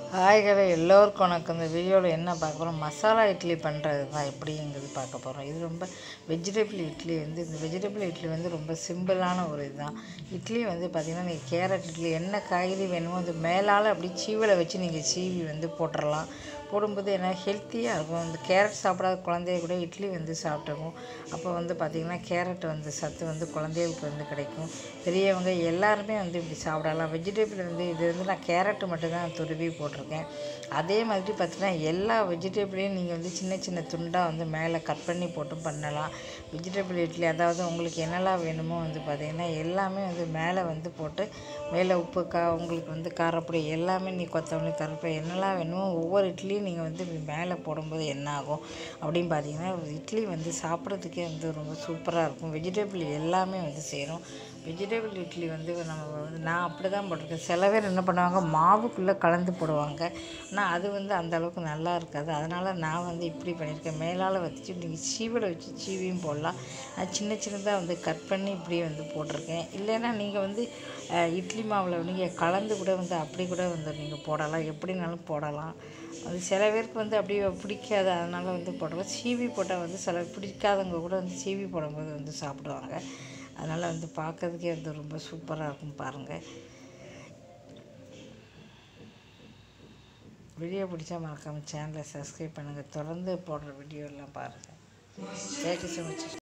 ஹாய்களை எல்லோருக்கும் வணக்கம் இந்த வீடியோவில் என்ன பார்க்க போகிறோம் மசாலா இட்லி பண்ணுறது தான் எப்படிங்கிறது பார்க்க போகிறோம் இது ரொம்ப வெஜிடபிள் இட்லி வந்து இந்த வெஜிடபிள் இட்லி வந்து ரொம்ப சிம்பிளான ஒரு இதுதான் இட்லி வந்து பார்த்திங்கன்னா நீங்கள் கேரட் இட்லி என்ன காய்கறி வேணுமோ அது மேலால் அப்படி சீவலை வச்சு நீங்கள் சீவி வந்து போட்டுடலாம் போடும்போது என்ன ஹெல்த்தியாக இருக்கும் இந்த கேரட் சாப்பிடாத குழந்தைய கூட இட்லி வந்து சாப்பிட்டுக்கும் அப்போ வந்து பார்த்திங்கன்னா கேரட் வந்து சத்து வந்து குழந்தைகளுக்கு வந்து கிடைக்கும் பெரியவங்க எல்லாருமே வந்து இப்படி சாப்பிடலாம் வெஜிடபிள் வந்து இது வந்து நான் கேரட்டு மட்டும்தான் துருவி போட்டிருக்கேன் அதே மாதிரி பார்த்திங்கன்னா எல்லா வெஜிடபிளையும் நீங்கள் வந்து சின்ன சின்ன துண்டாக வந்து மேலே கட் பண்ணி போட்டும் பண்ணலாம் வெஜிடபிள் இட்லி அதாவது உங்களுக்கு என்னெல்லாம் வேணுமோ வந்து பார்த்திங்கன்னா எல்லாமே வந்து மேலே வந்து போட்டு மேலே உப்பு கா உங்களுக்கு வந்து காரப்பொடி எல்லாமே நீ கொத்தமல்லி கருப்பை என்னெல்லாம் வேணுமோ ஒவ்வொரு இட்லியும் நீங்கள் வந்து இப்படி மேலே போடும்போது என்ன ஆகும் அப்படின்னு பார்த்தீங்கன்னா இட்லி வந்து சாப்பிட்றதுக்கே வந்து ரொம்ப சூப்பராக இருக்கும் வெஜிடபிள் எல்லாமே வந்து சேரும் வெஜிடபிள் இட்லி வந்து நம்ம வந்து நான் அப்படி தான் போட்டிருக்கேன் சில பேர் என்ன பண்ணுவாங்க மாவுக்குள்ளே கலந்து போடுவாங்க ஆனால் அது வந்து அந்த அளவுக்கு நல்லா இருக்காது அதனால் நான் வந்து இப்படி பண்ணியிருக்கேன் மேலால் வச்சு நீங்கள் சீவலை வச்சு சீவியும் போடலாம் நான் சின்ன சின்னதாக வந்து கட் பண்ணி இப்படி வந்து போட்டிருக்கேன் இல்லைன்னா நீங்கள் வந்து அஹ், இட்லி மாவில் நீங்கள் கலந்து கூட வந்து அப்படி கூட வந்து நீங்கள் போடலாம் எப்படினாலும் போடலாம் அது சில பேருக்கு வந்து அப்படியே பிடிக்காது அதனால் வந்து போடலாம் சீவி போட்டால் வந்து சில பிடிக்காதவங்க கூட வந்து சீவி போடும்போது வந்து சாப்பிடுவாங்க அதனால் வந்து பார்க்கறதுக்கே வந்து ரொம்ப சூப்பராக இருக்கும் பாருங்கள் வீடியோ பிடிச்சா மறக்காமல் சேனலை சப்ஸ்கிரைப் பண்ணுங்கள் தொடர்ந்து போடுற வீடியோ எல்லாம் பாருங்கள் தேங்க்யூ ஸோ மச்